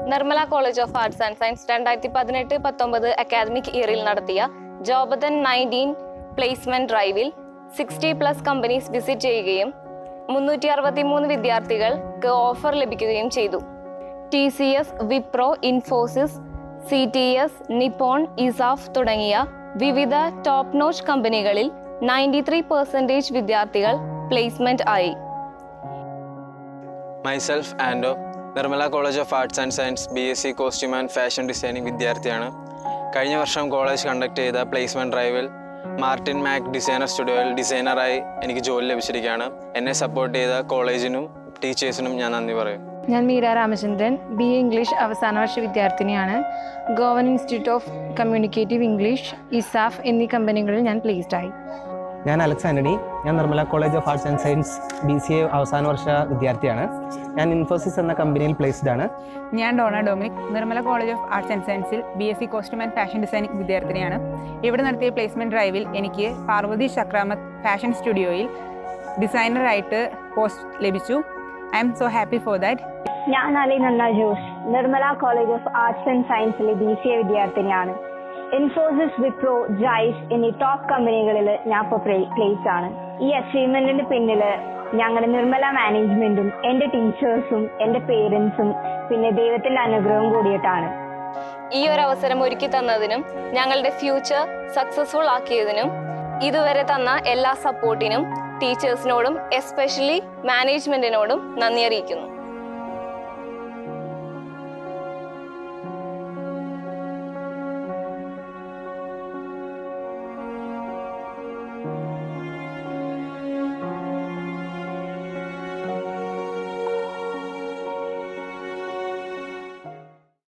Nirmala college of arts and science രണ്ടായിരത്തി പതിനെട്ട് പത്തൊമ്പത് അക്കാദമിക് ഇയറിൽ നടത്തിയ ജോബതൻ നയൻറ്റീൻ പ്ലേസ്മെന്റ് ഡ്രൈവിൽ സിക്സ്റ്റി പ്ലസ് കമ്പനീസ് വിസിറ്റ് ചെയ്യുകയും മുന്നൂറ്റി അറുപത്തി മൂന്ന് വിദ്യാർത്ഥികൾക്ക് ഓഫർ ലഭിക്കുകയും ചെയ്തു T C S Wipro Infosys T C S Nippon ESAF തുടങ്ങിയ വിവിധ ടോപ്പ് നോച്ച് കമ്പനികളിൽ നയൻറ്റി ത്രീ പെർസെൻറ്റേജ് വിദ്യാർത്ഥികൾ പ്ലേസ്മെന്റ് ആയി മൈസെൽഫ് ആൻഡോ Nirmala college of arts and science B S C costume and fashion designing വിദ്യാർത്ഥിയാണ് കഴിഞ്ഞ വർഷം കോളേജ് കണ്ടക്ട് ചെയ്ത പ്ലേസ്മെൻറ്റ് ഡ്രൈവിൽ മാർട്ടിൻ മാക് ഡിസൈനർ സ്റ്റുഡിയോയിൽ ഡിസൈനറായി എനിക്ക് ജോലി ലഭിച്ചിരിക്കുകയാണ് എന്നെ സപ്പോർട്ട് ചെയ്ത കോളേജിനും ടീച്ചേഴ്സിനും ഞാൻ നന്ദി പറയും ഞാൻ Meera Ramachandran B A English അവസാന വർഷ വിദ്യാർത്ഥിനിയാണ് Goan institute of communicative English ESAF എന്നീ കമ്പനികളിൽ ഞാൻ പ്ലേസ്ഡ് ആയി ഞാൻ അലക്സ് ആൻ്റണി ഞാൻ Nirmala college of arts and science B C A അവസാന വർഷ വിദ്യാർത്ഥിയാണ് ഞാൻ ഇൻഫോസിസ് എന്ന കമ്പനിയിൽ പ്ലേസ്ഡ് ആണ് ഞാൻ Dona Dominic Nirmala college of arts and സയൻസിൽ B S C costume and fashion designing വിദ്യാർത്ഥിനിയാണ് ഇവിടെ നടത്തിയ പ്ലേസ്മെൻറ്റ് ഡ്രൈവിൽ എനിക്ക് പാർവതി ചക്രാമത്ത് ഫാഷൻ സ്റ്റുഡിയോയിൽ ഡിസൈനറായിട്ട് പോസ്റ്റ് ലഭിച്ചു I'm so happy for that ഞാൻ Ali Nanna Jose Nirmala college of arts and സയൻസിലെ ബി സി എ വിദ്യാർത്ഥിനിയാണ് ഇൻഫോസിസ് വിപ്രോ ജൈസ് എന്നീ ടോപ്പ് കമ്പനികളിൽ ഞാൻ ഇപ്പോൾ പ്ലേസ് ആണ് ഈ അച്ചീവ്മെന്റിന് പിന്നില് ഞങ്ങളുടെ നിർമ്മല മാനേജ്മെന്റും എന്റെ ടീച്ചേഴ്സും എന്റെ പേരൻസും പിന്നെ ദൈവത്തിന്റെ അനുഗ്രഹവും കൂടിയിട്ടാണ് ഈ ഒരു അവസരം ഒരുക്കി തന്നതിനും ഞങ്ങളുടെ ഫ്യൂച്ചർ സക്സസ്ഫുൾ ആക്കിയതിനും ഇതുവരെ തന്ന എല്ലാ സപ്പോർട്ടിനും ടീച്ചേഴ്സിനോടും എസ്പെഷ്യലി മാനേജ്മെന്റിനോടും നന്ദി അറിയിക്കുന്നു